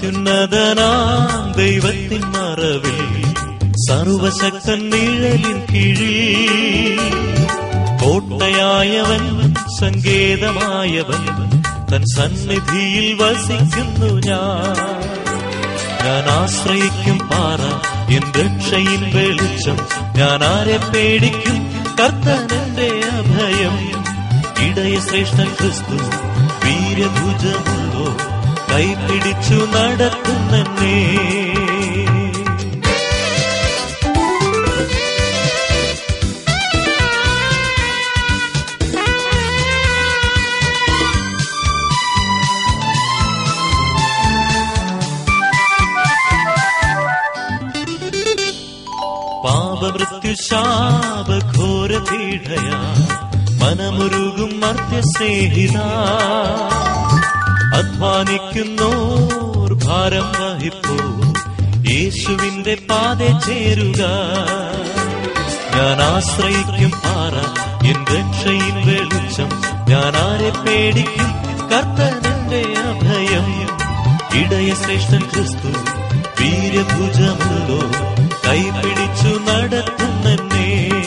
അത്യുന്നതനാം ദൈവത്തിൻ മറവിൽ സർവശക്തൻ നിഴലിൻ കീഴിൽ കോട്ടയായവൻ സങ്കേതമായവൻ തൻ സന്നിധിയിൽ വസിക്കുന്നു ഞാൻ ഞാൻ ആശ്രയിക്കും പാറ എൻ രക്ഷയിൻ വെളിച്ചം ഞാൻ ആരെ പേടിക്കും കർത്തനന്റെ അഭയം ഇടയ ശ്രേഷ്ഠൻ ക്രിസ്തു വീരഭുജമുള്ളോ കൈപിടിച്ചു നടത്തുന്നേ പാപമൃത്യുശാപഘോര പീഠയ മനമുരുകും മർത്യസ്നേഹിത അധ്വാനിക്കുന്നോർ ഭാരം വഹിപ്പോ യേശുവിന്റെ പാതെ ചേരുക ഞാൻ ആശ്രയിക്കും പാറ എൻ രക്ഷയിൻ വെളിച്ചം ഞാൻ ആരെ പേടിക്കും കർത്തനന്റെ അഭയം ഇടയ ശ്രേഷ്ഠൻ ക്രിസ്തു വീരഭുജമുള്ളോ കൈപിടിച്ചു നടത്തുന്നേ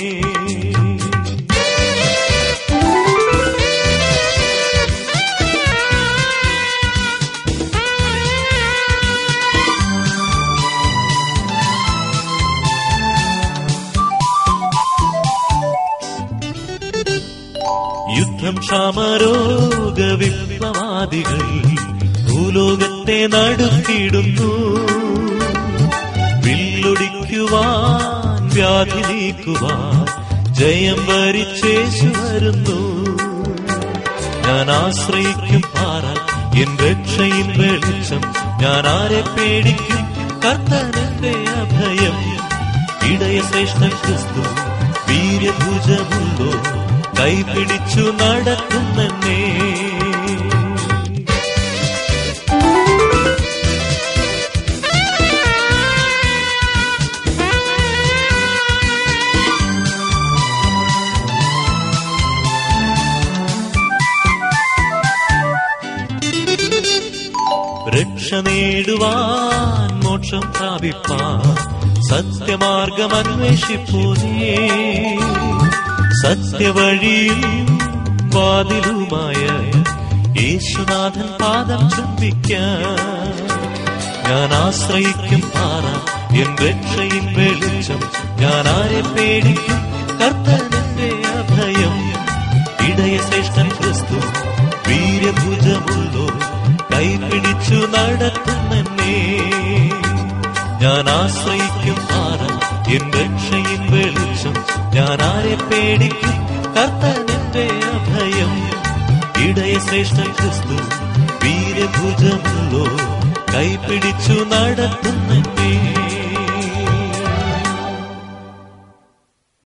യുദ്ധം ക്ഷാമരോഗ വിപ്ലവാദികൾ ഭൂലോകത്തെ നടുക്കിടുന്നു വില്ലൊടിക്കുവാൻ വ്യാധി നീക്കുവാൻ ജയം വരിച്ചേശു വരുന്നു ഞാൻ ആശ്രയിക്കും പാറ എൻ രക്ഷയിൻ വെളിച്ചം ഞാൻ ആരെ പേടിക്കും കർത്തനന്റെ അഭയം ഇടയ ശ്രേഷ്ഠൻ ക്രിസ്തു വീര്യഭുജമുള്ളോ കൈപിടിച്ചു നടക്കുന്നേ രക്ഷ നേടുവാൻ മോക്ഷം പ്രാപിപ്പാൻ സത്യമാർഗം അന്വേഷിപ്പോനേ സത്യവഴിയും വാതിലുമായ യേശുനാഥൻ പാദം ചുംബിക്കാൻ ഞാൻ ആശ്രയിക്കും പാറ എൻ രക്ഷയിൻ വെളിച്ചം ഞാൻ ആരെ പേടിക്കും കർത്തനന്റെ അഭയം ഇടയ ശ്രേഷ്ഠൻ ക്രിസ്തു വീരഭുജമുള്ളോ കൈപിടിച്ചു നടത്തുന്നേ ഞാൻ ആശ്രയിക്കും പാറ എൻ രക്ഷയിൻ വെളിച്ചം ഞാൻ ആരെ പേടിക്കും കർത്തനന്റെ അഭയം ഇടയ ശ്രേഷ്ഠൻ ക്രിസ്തു വീരഭുജമുള്ളോ കൈപിടിച്ചു നടത്തുന്നേ